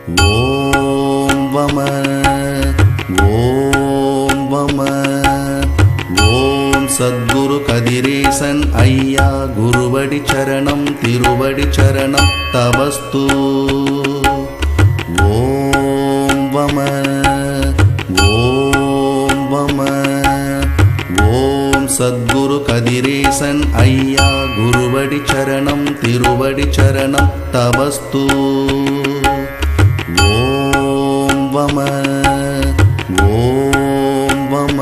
ஓம் வம ஓம் வம ஓம் சத்குரு கதிரேசன் ஐயா குருவடி சரணம் திருவடி சரணம் தவஸ்து ஓம் வம ஓம் வம ஓம் சத்குரு கதிரேசன் ஐயா குருவடி சரணம் திருவடி சரணம் தவஸ்து ஓம் வம ஓம் வம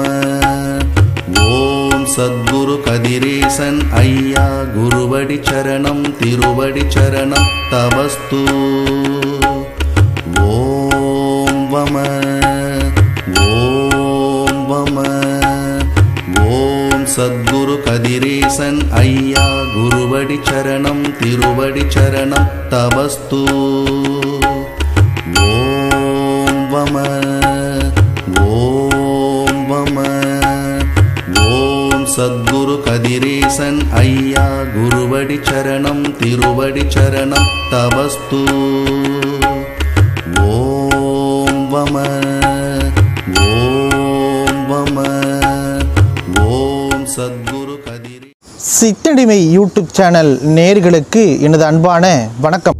ஓம் சத்குரு கதிரேசன் ஐயா குருவடி சரணம் திருவடி சரணம் தவஸ்து ஓம் வம ஓம் வம ஓம் சத்குரு கதிரேசன் ஐயா குருவடி சரணம் திருவடி சரணம் தவஸ்து ஓம் வம ஓம் வம ஓம் சத்குரு கதிரேசன் ஐயா குருவடி சரணம் திருவடி சரணம் தவஸ்து ஓம் வம ஓம் வம ஓம் சத்குரு கதிரே சித்தடிமை யூடியூப் சேனல் நேர்களுக்கு எனது அன்பான வணக்கம்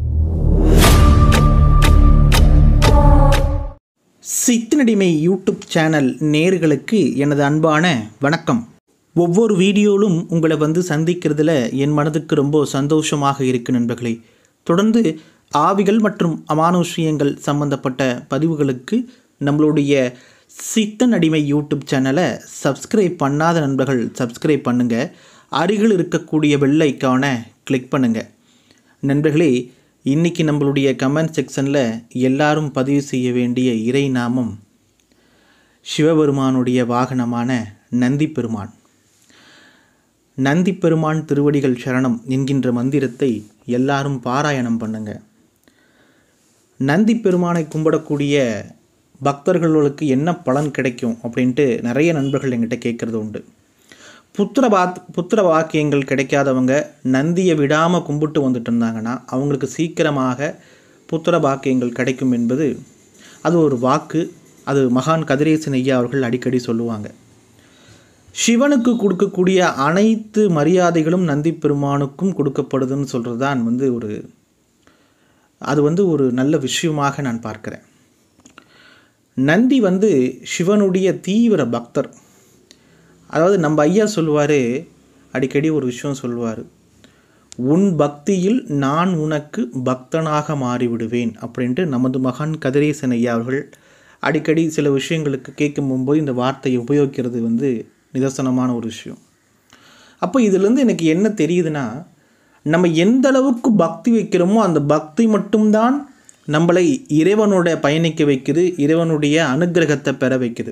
சித்தனடிமை யூடியூப் சேனல் நேர்களுக்கு எனது அன்பான வணக்கம் ஒவ்வொரு வீடியோவிலும் உங்களை வந்து சந்திக்கிறதுல என் மனதுக்கு ரொம்ப சந்தோஷமாக இருக்கு நண்பர்களே தொடர்ந்து ஆவிகள் மற்றும் அமானுஷ்யங்கள் சம்பந்தப்பட்ட பதிவுகளுக்கு நம்மளுடைய சித்தன் அடிமை யூடியூப் சேனலை சப்ஸ்கிரைப் பண்ணாத நண்பர்கள் சப்ஸ்கிரைப் பண்ணுங்க அருகில் இருக்கக்கூடிய பெல் ஐக்கானை கிளிக் பண்ணுங்க நண்பர்களே இன்னைக்கு நம்மளுடைய கமெண்ட் செக்ஷனில் எல்லாரும் பதிவு செய்ய வேண்டிய இறை நாமம் சிவபெருமானுடைய வாகனமான நந்தி பெருமான் நந்தி பெருமான் திருவடிகள் சரணம் என்கின்ற மந்திரத்தை எல்லாரும் பாராயணம் பண்ணுங்க நந்தி பெருமானை கும்பிடக்கூடிய பக்தர்களுக்கு என்ன பலன் கிடைக்கும் அப்படின்ட்டு நிறைய நண்பர்கள் என்கிட்ட கேட்குறது உண்டு புத்திர பாத் புத்திர வாக்கியங்கள் கிடைக்காதவங்க நந்தியை விடாமல் கும்பிட்டு வந்துட்டு இருந்தாங்கன்னா அவங்களுக்கு சீக்கிரமாக புத்திர பாக்கியங்கள் கிடைக்கும் என்பது அது ஒரு வாக்கு அது மகான் கதிரேசன் ஐயா அவர்கள் அடிக்கடி சொல்லுவாங்க சிவனுக்கு கொடுக்கக்கூடிய அனைத்து மரியாதைகளும் நந்தி பெருமானுக்கும் கொடுக்கப்படுதுன்னு சொல்கிறது தான் வந்து ஒரு அது வந்து ஒரு நல்ல விஷயமாக நான் பார்க்கிறேன் நந்தி வந்து சிவனுடைய தீவிர பக்தர் அதாவது நம்ம ஐயா சொல்லுவார் அடிக்கடி ஒரு விஷயம் சொல்லுவார் உன் பக்தியில் நான் உனக்கு பக்தனாக மாறிவிடுவேன் அப்படின்ட்டு நமது மகான் கதிரேசன் ஐயா அவர்கள் அடிக்கடி சில விஷயங்களுக்கு கேட்கும் போது இந்த வார்த்தையை உபயோகிக்கிறது வந்து நிதர்சனமான ஒரு விஷயம் அப்போ இதுலேருந்து எனக்கு என்ன தெரியுதுன்னா நம்ம எந்த அளவுக்கு பக்தி வைக்கிறோமோ அந்த பக்தி மட்டும்தான் நம்மளை இறைவனோட பயணிக்க வைக்குது இறைவனுடைய அனுக்கிரகத்தை பெற வைக்குது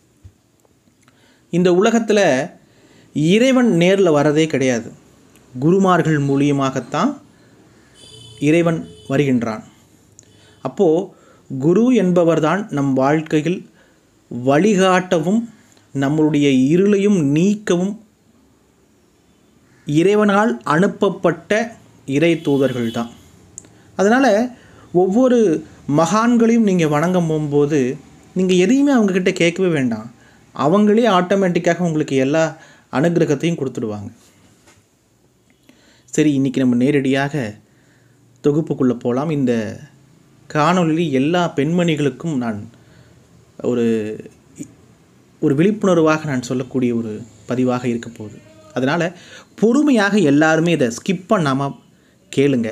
இந்த உலகத்தில் இறைவன் நேரில் வரதே கிடையாது குருமார்கள் மூலியமாகத்தான் இறைவன் வருகின்றான் அப்போது குரு என்பவர்தான் நம் வாழ்க்கையில் வழிகாட்டவும் நம்மளுடைய இருளையும் நீக்கவும் இறைவனால் அனுப்பப்பட்ட இறை தூதர்கள் தான் அதனால் ஒவ்வொரு மகான்களையும் நீங்கள் வணங்கும் போகும்போது நீங்கள் எதையுமே அவங்கக்கிட்ட கேட்கவே வேண்டாம் அவங்களே ஆட்டோமேட்டிக்காக உங்களுக்கு எல்லா அனுகிரகத்தையும் கொடுத்துடுவாங்க சரி இன்றைக்கி நம்ம நேரடியாக தொகுப்புக்குள்ளே போகலாம் இந்த காணொலியில் எல்லா பெண்மணிகளுக்கும் நான் ஒரு ஒரு விழிப்புணர்வாக நான் சொல்லக்கூடிய ஒரு பதிவாக இருக்க போகுது அதனால் பொறுமையாக எல்லாருமே இதை ஸ்கிப் பண்ணாமல் கேளுங்க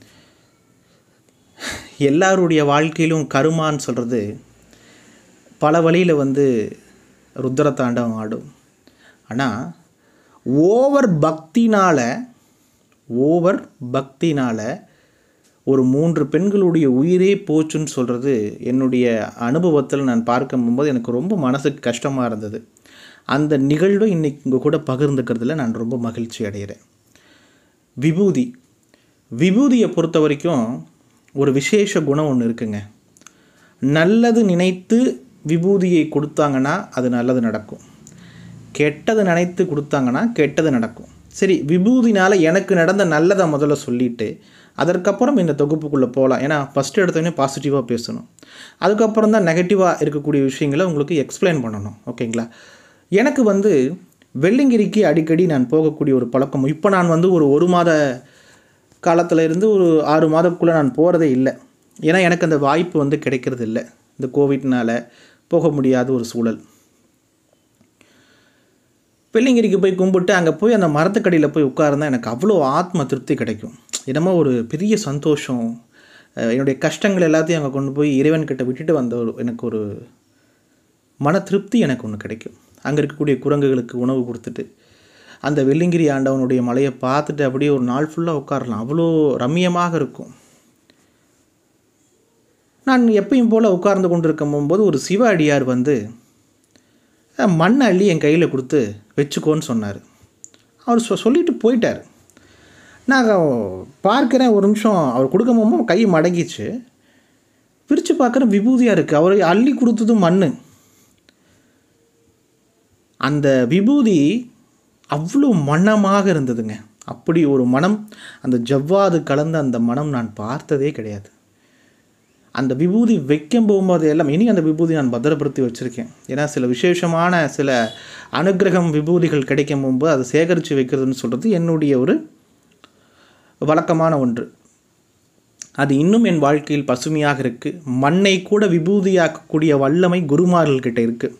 எல்லாருடைய வாழ்க்கையிலும் கருமான்னு சொல்கிறது பல வழியில் வந்து ருத்ர தாண்டவம் ஆடும் ஆனால் ஓவர் பக்தினால் ஓவர் பக்தினால் ஒரு மூன்று பெண்களுடைய உயிரே போச்சுன்னு சொல்கிறது என்னுடைய அனுபவத்தில் நான் பார்க்கும்போது எனக்கு ரொம்ப மனசுக்கு கஷ்டமாக இருந்தது அந்த நிகழ்வை இன்றைக்கி உங்கள் கூட பகிர்ந்துக்கிறதுல நான் ரொம்ப மகிழ்ச்சி அடைகிறேன் விபூதி விபூதியை பொறுத்த வரைக்கும் ஒரு விசேஷ குணம் ஒன்று இருக்குங்க நல்லது நினைத்து விபூதியை கொடுத்தாங்கன்னா அது நல்லது நடக்கும் கெட்டது நினைத்து கொடுத்தாங்கன்னா கெட்டது நடக்கும் சரி விபூதினால் எனக்கு நடந்த நல்லதை முதல்ல சொல்லிவிட்டு அதற்கப்புறம் இந்த தொகுப்புக்குள்ளே போகலாம் ஏன்னா ஃபஸ்ட்டு எடுத்தோடனே பாசிட்டிவாக பேசணும் அதுக்கப்புறம் தான் நெகட்டிவாக இருக்கக்கூடிய விஷயங்களை உங்களுக்கு எக்ஸ்பிளைன் பண்ணணும் ஓகேங்களா எனக்கு வந்து வெள்ளிங்கிரிக்கு அடிக்கடி நான் போகக்கூடிய ஒரு பழக்கம் இப்போ நான் வந்து ஒரு ஒரு மாத காலத்தில் இருந்து ஒரு ஆறு மாதத்துக்குள்ளே நான் போகிறதே இல்லை ஏன்னா எனக்கு அந்த வாய்ப்பு வந்து கிடைக்கிறது இல்லை இந்த கோவிட்னால் போக முடியாத ஒரு சூழல் வெள்ளிங்கிரிக்கு போய் கும்பிட்டு அங்கே போய் அந்த மரத்துக்கடியில் போய் உட்கார்ந்தா எனக்கு அவ்வளோ ஆத்ம திருப்தி கிடைக்கும் என்னமோ ஒரு பெரிய சந்தோஷம் அஹ் என்னுடைய கஷ்டங்கள் எல்லாத்தையும் அங்கே கொண்டு போய் இறைவன்கிட்ட விட்டுட்டு வந்த ஒரு எனக்கு ஒரு மன திருப்தி எனக்கு ஒன்று கிடைக்கும் அங்கே இருக்கக்கூடிய குரங்குகளுக்கு உணவு கொடுத்துட்டு அந்த வெள்ளிங்கிரி ஆண்டவனுடைய மலையை பார்த்துட்டு அப்படியே ஒரு நாள் ஃபுல்லாக உட்காரலாம் அவ்வளோ ரம்மியமாக இருக்கும் நான் எப்பயும் போல் உட்கார்ந்து கொண்டிருக்கும் போது ஒரு சிவ அடியார் வந்து அஹ், மண் அள்ளி என் கையில் கொடுத்து வச்சுக்கோன்னு சொன்னார் அவர் சொ சொல்லிட்டு போயிட்டார் நான் பார்க்குறேன் ஒரு நிமிஷம் அவர் கொடுக்கும் போது கை மடங்கிச்சு பிரித்து பார்க்குறேன் விபூதியாக இருக்குது அவர் அள்ளி கொடுத்ததும் மண் அந்த விபூதி அவ்வளோ மணமாக இருந்ததுங்க அப்படி ஒரு மனம் அந்த ஜவ்வாது கலந்த அந்த மனம் நான் பார்த்ததே கிடையாது அந்த விபூதி வைக்கும் போகும்போது எல்லாம் இனி அந்த விபூதி நான் பத்திரப்படுத்தி வச்சுருக்கேன் ஏன்னா சில விசேஷமான சில அனுக்கிரகம் விபூதிகள் கிடைக்கும் போகும்போது அதை சேகரித்து வைக்கிறதுன்னு சொல்கிறது என்னுடைய ஒரு வழக்கமான ஒன்று அது இன்னும் என் வாழ்க்கையில் பசுமையாக இருக்குது மண்ணை கூட விபூதியாக்கக்கூடிய வல்லமை குருமார்கள்கிட்ட இருக்குது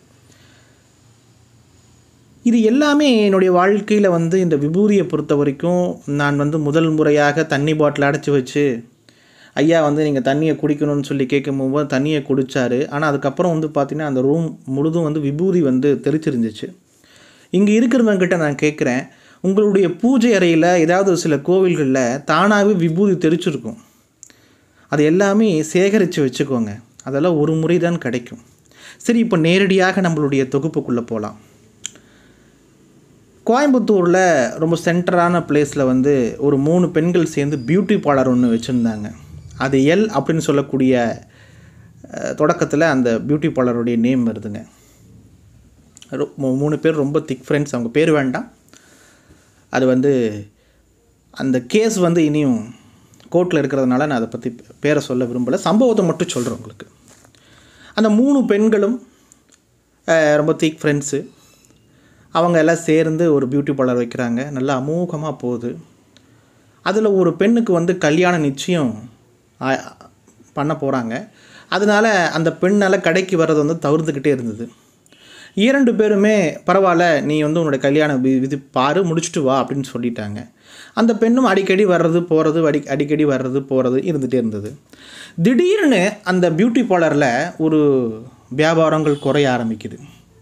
இது எல்லாமே என்னுடைய வாழ்க்கையில் வந்து இந்த விபூதியை பொறுத்த வரைக்கும் நான் வந்து முதல் முறையாக தண்ணி பாட்டில் அடைச்சி வச்சு ஐயா வந்து நீங்கள் தண்ணியை குடிக்கணும்னு சொல்லி கேட்கும் போது தண்ணியை குடித்தாரு ஆனால் அதுக்கப்புறம் வந்து பார்த்திங்கன்னா அந்த ரூம் முழுதும் வந்து விபூதி வந்து தெரிச்சிருந்துச்சு இங்கே இருக்கிறவங்ககிட்ட நான் கேட்குறேன் உங்களுடைய பூஜை அறையில் ஏதாவது ஒரு சில கோவில்களில் தானாகவே விபூதி தெரிச்சிருக்கும் அது எல்லாமே சேகரித்து வச்சுக்கோங்க அதெல்லாம் ஒரு முறை தான் கிடைக்கும் சரி இப்போ நேரடியாக நம்மளுடைய தொகுப்புக்குள்ளே போகலாம் கோயம்புத்தூரில் ரொம்ப சென்டரான பிளேஸில் வந்து ஒரு மூணு பெண்கள் சேர்ந்து பியூட்டி பார்லர் ஒன்று வச்சுருந்தாங்க அது எல் அப்படின்னு சொல்லக்கூடிய தொடக்கத்தில் அந்த பியூட்டி பார்லருடைய நேம் வருதுங்க ரொ- மூ- மூணு பேர் ரொம்ப திக் ஃப்ரெண்ட்ஸ் அவங்க பேர் வேண்டாம் அது வந்து அந்த கேஸ் வந்து இனியும் கோர்ட்டில் இருக்கிறதுனால நான் அதை பற்றி பேரை சொல்ல விரும்பலை சம்பவத்தை மட்டும் சொல்கிறேன் உங்களுக்கு அந்த மூணு பெண்களும் அஹ், ரொம்ப திக் ஃப்ரெண்ட்ஸு அவங்க எல்லாம் சேர்ந்து ஒரு பியூட்டி பார்லர் வைக்கிறாங்க நல்லா அமோகமாக போகுது அதில் ஒரு பெண்ணுக்கு வந்து கல்யாண நிச்சயம் ஆ- பண்ண போகிறாங்க அதனால அந்த பெண்ணால் கடைக்கு வர்றது வந்து தவிர்த்துக்கிட்டே இருந்தது இரண்டு பேருமே பரவாயில்ல நீ வந்து உன்னோட கல்யாண வி- விதி பாரு முடிச்சுட்டு வா அப்படின்னு சொல்லிட்டாங்க அந்த பெண்ணும் அடிக்கடி வர்றது போகிறது அடி அடிக்கடி வர்றது போகிறது இருந்துகிட்டே இருந்தது திடீர்னு அந்த பியூட்டி பார்லரில் ஒரு வியாபாரங்கள் குறைய ஆரம்பிக்குது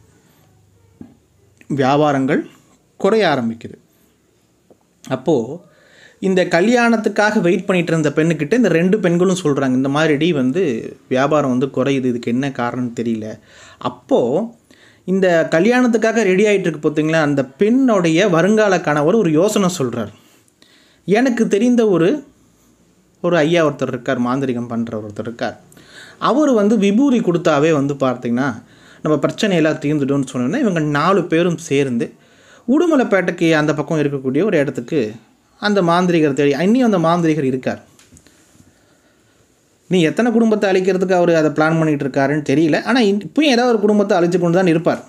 வியாபாரங்கள் குறைய ஆரம்பிக்குது அப்போது இந்த கல்யாணத்துக்காக வெயிட் பண்ணிட்டு இருந்த பெண்ணுக்கிட்ட இந்த ரெண்டு பெண்களும் சொல்கிறாங்க இந்த மாதிரிடி வந்து வியாபாரம் வந்து குறையுது இதுக்கு என்ன காரணம்னு தெரியல அப்போது இந்த கல்யாணத்துக்காக ரெடி ஆகிட்டு இருக்கு பார்த்தீங்களா அந்த பெண்ணுடைய வருங்கால கணவர் ஒரு யோசனை சொல்கிறார் எனக்கு தெரிந்த ஒரு ஒரு ஐயா ஒருத்தர் இருக்கார் மாந்திரிகம் பண்ணுற ஒருத்தர் இருக்கார் அவர் வந்து விபூதி கொடுத்தாவே வந்து பார்த்தீங்கன்னா நம்ம பிரச்சனையெல்லாம் தீர்ந்துடும்னு சொன்னோன்னா இவங்க நாலு பேரும் சேர்ந்து உடுமலைப்பேட்டைக்கு அந்த பக்கம் இருக்கக்கூடிய ஒரு இடத்துக்கு அந்த மாந்திரிகர் தேடி இன்னும் அந்த மாந்திரிகர் இருக்கார் நீ எத்தனை குடும்பத்தை அழிக்கிறதுக்கு அவர் அதை பிளான் பண்ணிகிட்டு இருக்காருன்னு தெரியல ஆனால் இப்பயும் ஏதாவது ஒரு குடும்பத்தை அழிச்சு கொண்டு தான் இருப்பார்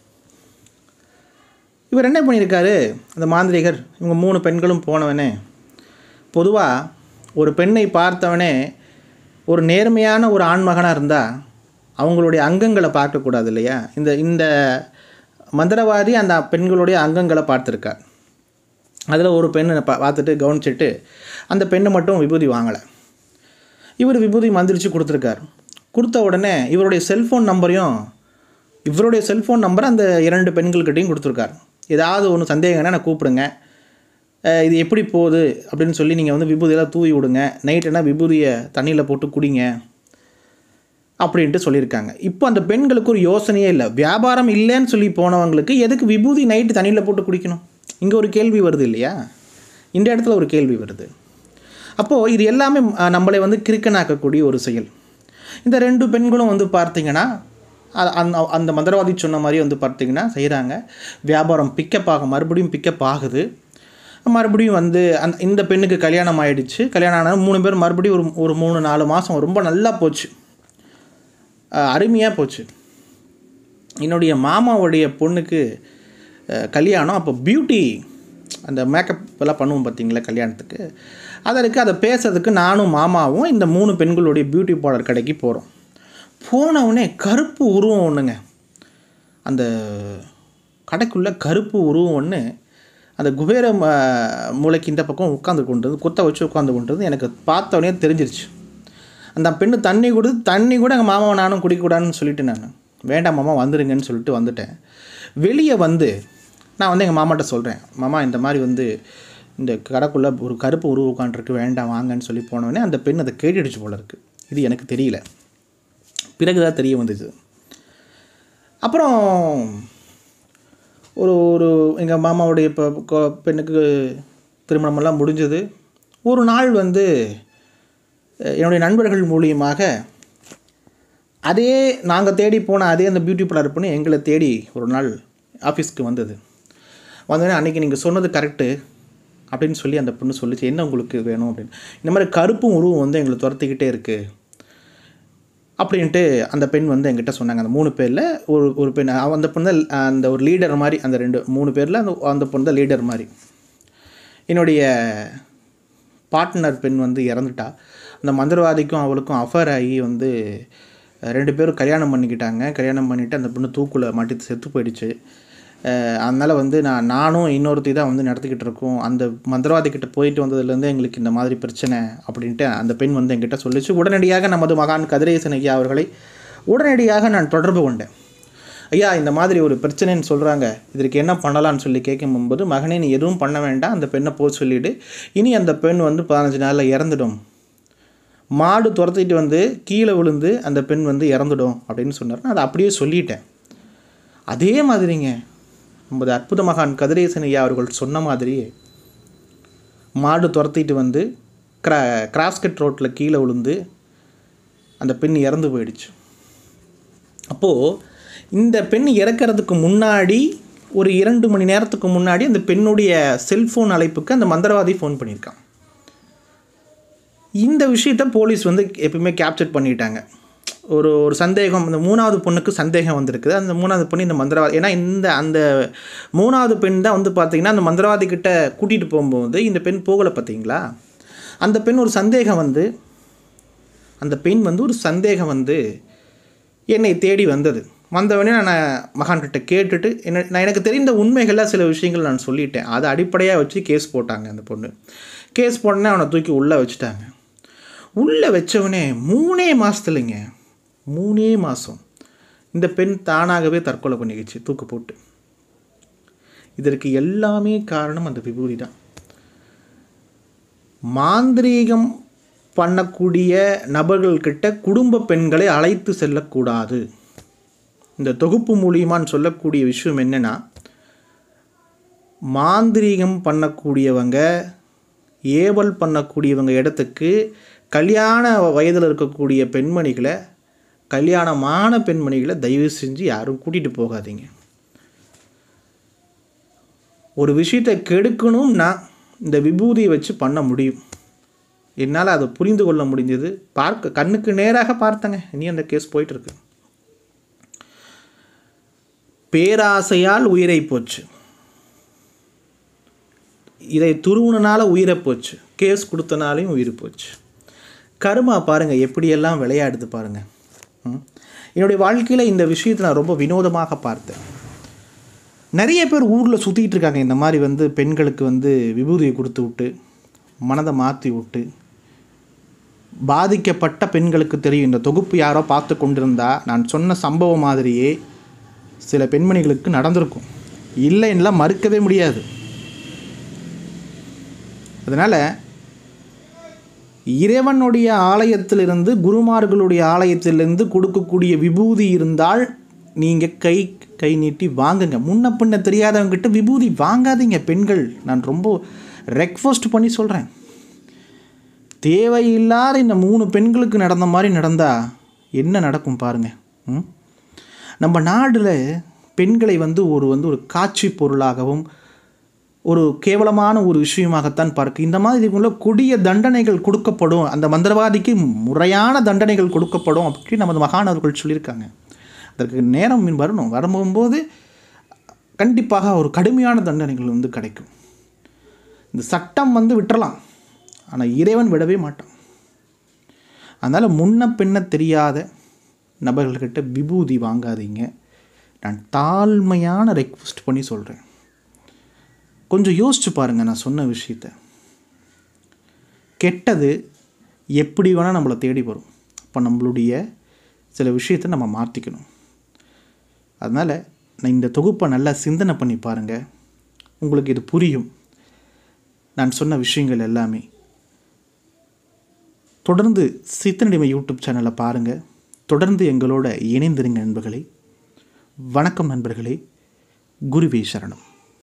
இவர் என்ன பண்ணியிருக்காரு அந்த மாந்திரிகர் இவங்க மூணு பெண்களும் போனவனே பொதுவாக ஒரு பெண்ணை பார்த்தவனே ஒரு நேர்மையான ஒரு ஆண்மகனாக இருந்தால் அவங்களுடைய அங்கங்களை பார்க்கக்கூடாது இல்லையா இந்த இந்த மந்திரவாதி அந்த பெண்களுடைய அங்கங்களை பார்த்துருக்கார் அதில் ஒரு பெண்ணை பா பார்த்துட்டு கவனிச்சிட்டு அந்த பெண்ணை மட்டும் விபூதி வாங்கலை இவர் விபூதி மந்திரிச்சு கொடுத்துருக்கார் கொடுத்த உடனே இவருடைய செல்ஃபோன் நம்பரையும் இவருடைய செல்ஃபோன் நம்பர் அந்த இரண்டு பெண்கள்கிட்டையும் கொடுத்துருக்கார் ஏதாவது ஒன்று சந்தேகம்னா நான் கூப்பிடுங்க அஹ் இது எப்படி போகுது அப்படின்னு சொல்லி நீங்கள் வந்து விபூதியெல்லாம் தூவி விடுங்க நைட்டுனா விபூதியை தண்ணியில் போட்டு குடிங்க அப்படின்ட்டு சொல்லியிருக்காங்க இப்போ அந்த பெண்களுக்கு ஒரு யோசனையே இல்லை வியாபாரம் இல்லைன்னு சொல்லி போனவங்களுக்கு எதுக்கு விபூதி நைட்டு தண்ணியில் போட்டு குடிக்கணும் இங்கே ஒரு கேள்வி வருது இல்லையா இந்த இடத்துல ஒரு கேள்வி வருது அப்போது இது எல்லாமே அஹ், நம்மளை வந்து கிறுக்கனாக்கக்கூடிய ஒரு செயல் இந்த ரெண்டு பெண்களும் வந்து பார்த்தீங்கன்னா அ- அந்த அந்த மந்திரவாதி சொன்ன மாதிரி வந்து பார்த்தீங்கன்னா செய்கிறாங்க வியாபாரம் பிக்கப் ஆகும் மறுபடியும் பிக்கப் ஆகுது மறுபடியும் வந்து அந்த இந்த பெண்ணுக்கு கல்யாணம் ஆயிடுச்சு கல்யாணம் ஆன மூணு பேர் மறுபடியும் ஒரு ஒரு மூணு நாலு மாதம் ரொம்ப நல்லா போச்சு அருமையாக போச்சு என்னுடைய மாமாவுடைய பொண்ணுக்கு அஹ், கல்யாணம் அப்போ பியூட்டி அந்த மேக்கப் எல்லாம் பண்ணுவோம் பார்த்தீங்களா கல்யாணத்துக்கு அதற்கு அதை பேசுறதுக்கு நானும் மாமாவும் இந்த மூணு பெண்களுடைய பியூட்டி பார்லர் கடைக்கு போகிறோம் போனவுடனே கருப்பு உருவம் ஒன்றுங்க அந்த கடைக்குள்ளே கருப்பு உருவம் ஒன்று அந்த குபேர ம- மூளைக்கு இந்த பக்கம் உட்காந்து கொண்டு குத்த வச்சு உட்காந்து கொண்டு எனக்கு பார்த்தவொடனே தெரிஞ்சிருச்சு அந்த பெண்ணு தண்ணி கொடுத்து தண்ணி கூட எங்கள் மாமாவை நானும் குடிக்கக்கூடாதுன்னு சொல்லிட்டு நான் வேண்டாம் மாமா வந்துடுங்கன்னு சொல்லிட்டு வந்துட்டேன் வெளியே வந்து நான் வந்து எங்கள் மாமாட்ட சொல்கிறேன் மாமா இந்த மாதிரி வந்து இந்த கடைக்குள்ளே ஒரு கருப்பு உருவ உட்காண்ட்ருக்கு வேண்டாம் வாங்கன்னு சொல்லி போனோடனே அந்த பெண் அதை கேட்டுடுச்சு போல இருக்குது இது எனக்கு தெரியல பிறகு தான் தெரிய வந்துச்சு அப்புறம் ஒரு ஒரு எங்கள் மாமாவுடைய இப்போ கொ- பெண்ணுக்கு திருமணமெல்லாம் முடிஞ்சது ஒரு நாள் வந்து அஹ், என்னுடைய நண்பர்கள் மூலியமாக அதே நாங்கள் தேடி போன அதே அந்த பியூட்டி பார்லர் பண்ணி எங்களை தேடி ஒரு நாள் ஆஃபீஸ்க்கு வந்தது வந்தோடனே அன்றைக்கி நீங்கள் சொன்னது கரெக்டு அப்படின்னு சொல்லி அந்த பொண்ணு சொல்லிச்சு என்ன உங்களுக்கு வேணும் அப்படின்னு இந்த மாதிரி கருப்பும் உருவம் வந்து எங்களை துரத்திக்கிட்டே இருக்குது அப்படின்ட்டு அந்த பெண் வந்து என்கிட்ட சொன்னாங்க அந்த மூணு பேரில் ஒரு ஒரு பெண் அவ- அந்த பொண்ணு தான் அந்த ஒரு லீடர் மாதிரி அந்த ரெண்டு மூணு பேரில் அந்த அந்த பொண்ணு தான் லீடர் மாதிரி என்னுடைய பார்ட்னர் பெண் வந்து இறந்துட்டா அந்த மந்திரவாதிக்கும் அவளுக்கும் அஃபர் ஆகி வந்து அஹ், ரெண்டு பேரும் கல்யாணம் பண்ணிக்கிட்டாங்க கல்யாணம் பண்ணிவிட்டு அந்த பொண்ணு தூக்குல மாட்டி செத்து போயிடுச்சு அதனால் வந்து நான் நானும் இன்னொருத்தி தான் வந்து நடத்திக்கிட்டு இருக்கோம் அந்த மந்திரவாதி கிட்ட போயிட்டு வந்ததுலேருந்து எங்களுக்கு இந்த மாதிரி பிரச்சனை அப்படின்ட்டு அந்த பெண் வந்து என்கிட்ட சொல்லிச்சு உடனடியாக நமது மகான் கதிரேசன் ஐயா அவர்களை உடனடியாக நான் தொடர்பு கொண்டேன் ஐயா இந்த மாதிரி ஒரு பிரச்சனைன்னு சொல்கிறாங்க இதற்கு என்ன பண்ணலாம்னு சொல்லி கேட்கும்போது மகனே நீ எதுவும் பண்ண வேண்டாம் அந்த பெண்ணை போக சொல்லிவிடு இனி அந்த பெண் வந்து பதினஞ்சு நாளில் இறந்துடும் மாடு துரத்திட்டு வந்து கீழே விழுந்து அந்த பெண் வந்து இறந்துடும் அப்படின்னு சொன்னார் நான் அதை அப்படியே சொல்லிட்டேன் அதே மாதிரிங்க நமது அற்புத மகான் கதிரேசன் ஐயா அவர்கள் சொன்ன மாதிரியே மாடு துரத்திட்டு வந்து கிரா கிராஸ்கட் ரோட்டில் கீழே விழுந்து அந்த பெண் இறந்து போயிடுச்சு அப்போது இந்த பெண் இறக்கிறதுக்கு முன்னாடி ஒரு இரண்டு மணி நேரத்துக்கு முன்னாடி அந்த பெண்ணுடைய செல்ஃபோன் அழைப்புக்கு அந்த மந்திரவாதி ஃபோன் பண்ணியிருக்கான் இந்த விஷயத்த போலீஸ் வந்து எப்பயுமே கேப்சர் பண்ணிட்டாங்க ஒரு ஒரு சந்தேகம் இந்த மூணாவது பொண்ணுக்கு சந்தேகம் வந்திருக்குது அந்த மூணாவது பொண்ணு இந்த மந்திரவாதி ஏன்னா இந்த அந்த மூணாவது பெண் தான் வந்து பார்த்தீங்கன்னா அந்த மந்திரவாதி கிட்ட கூட்டிகிட்டு போகும்போது இந்த பெண் போகலை பார்த்தீங்களா அந்த பெண் ஒரு சந்தேகம் வந்து அந்த பெண் வந்து ஒரு சந்தேகம் வந்து என்னை தேடி வந்தது வந்தவொடனே நான் மகான்கிட்ட கேட்டுட்டு என்ன நான் எனக்கு தெரிந்த உண்மைகள்லாம் சில விஷயங்கள் நான் சொல்லிட்டேன் அதை அடிப்படையாக வச்சு கேஸ் போட்டாங்க அந்த பொண்ணு கேஸ் போட்டோன்னே அவனை தூக்கி உள்ளே வச்சுட்டாங்க உள்ளே வச்சவனே மூணே மாதத்துலைங்க மூணே மாதம் இந்த பெண் தானாகவே தற்கொலை பண்ணிக்கிச்சு தூக்கு போட்டு இதற்கு எல்லாமே காரணம் அந்த விபூதி தான் மாந்திரீகம் பண்ணக்கூடிய நபர்கள்கிட்ட குடும்ப பெண்களை அழைத்து செல்லக்கூடாது இந்த தொகுப்பு மூலியமான்னு சொல்லக்கூடிய விஷயம் என்னென்னா மாந்திரீகம் பண்ணக்கூடியவங்க ஏவல் பண்ணக்கூடியவங்க இடத்துக்கு கல்யாண வயதில் இருக்கக்கூடிய பெண்மணிகளை கல்யாணமான பெண்மணிகளை தயவு செஞ்சு யாரும் கூட்டிகிட்டு போகாதீங்க ஒரு விஷயத்தை கெடுக்கணும்னா இந்த விபூதியை வச்சு பண்ண முடியும் என்னால் அதை புரிந்து கொள்ள முடிஞ்சது பார்க்க கண்ணுக்கு நேராக பார்த்தேங்க இனி அந்த கேஸ் போயிட்டுருக்கு பேராசையால் உயிரை போச்சு இதை துருவுனனால உயிரை போச்சு கேஸ் கொடுத்தனாலையும் உயிர் போச்சு கருமா பாருங்கள் எப்படியெல்லாம் விளையாடுது பாருங்கள் ம். என்னுடைய வாழ்க்கையில் இந்த விஷயத்தை நான் ரொம்ப வினோதமாக பார்த்தேன் நிறைய பேர் ஊரில் சுற்றிட்டு இருக்காங்க இந்த மாதிரி வந்து பெண்களுக்கு வந்து விபூதியை கொடுத்து விட்டு மனதை மாற்றி விட்டு பாதிக்கப்பட்ட பெண்களுக்கு தெரியும் இந்த தொகுப்பு யாரோ பார்த்து கொண்டிருந்தா நான் சொன்ன சம்பவம் மாதிரியே சில பெண்மணிகளுக்கு நடந்திருக்கும் இல்லைன்னுலாம் மறுக்கவே முடியாது அதனால் இறைவனுடைய ஆலயத்திலிருந்து குருமார்களுடைய ஆலயத்திலிருந்து கொடுக்கக்கூடிய விபூதி இருந்தால் நீங்கள் கை கை நீட்டி வாங்குங்க முன்ன பின்ன தெரியாதவங்ககிட்ட விபூதி வாங்காதீங்க பெண்கள் நான் ரொம்ப ரெக்வஸ்ட் பண்ணி சொல்கிறேன் தேவையில்லாத இந்த மூணு பெண்களுக்கு நடந்த மாதிரி நடந்தால் என்ன நடக்கும் பாருங்கள் ம் நம்ம நாட்டில் பெண்களை வந்து ஒரு வந்து ஒரு காட்சி பொருளாகவும் ஒரு கேவலமான ஒரு விஷயமாகத்தான் பார்க்க இந்த மாதிரி உள்ள கொடிய தண்டனைகள் கொடுக்கப்படும் அந்த மந்திரவாதிக்கு முறையான தண்டனைகள் கொடுக்கப்படும் அப்படின்னு நமது மகானவர்கள் சொல்லியிருக்காங்க அதற்கு நேரம் மீன் வரணும் வரும்போது கண்டிப்பாக ஒரு கடுமையான தண்டனைகள் வந்து கிடைக்கும் இந்த சட்டம் வந்து விட்டுறலாம் ஆனால் இறைவன் விடவே மாட்டான் அதனால் முன்ன பின்ன தெரியாத நபர்கள்கிட்ட விபூதி வாங்காதீங்க நான் தாழ்மையான ரெக்வஸ்ட் பண்ணி சொல்கிறேன் கொஞ்சம் யோசிச்சு பாருங்கள் நான் சொன்ன விஷயத்த கெட்டது எப்படி வேணால் நம்மளை தேடி வரும் அப்போ நம்மளுடைய சில விஷயத்தை நம்ம மாற்றிக்கணும் அதனால் நான் இந்த தொகுப்பை நல்லா சிந்தனை பண்ணி பாருங்கள் உங்களுக்கு இது புரியும் நான் சொன்ன விஷயங்கள் எல்லாமே தொடர்ந்து சித்தனடிமை யூடியூப் சேனலை பாருங்கள் தொடர்ந்து எங்களோட இணைந்திருங்க நண்பர்களே வணக்கம் நண்பர்களே குருவே சரணம்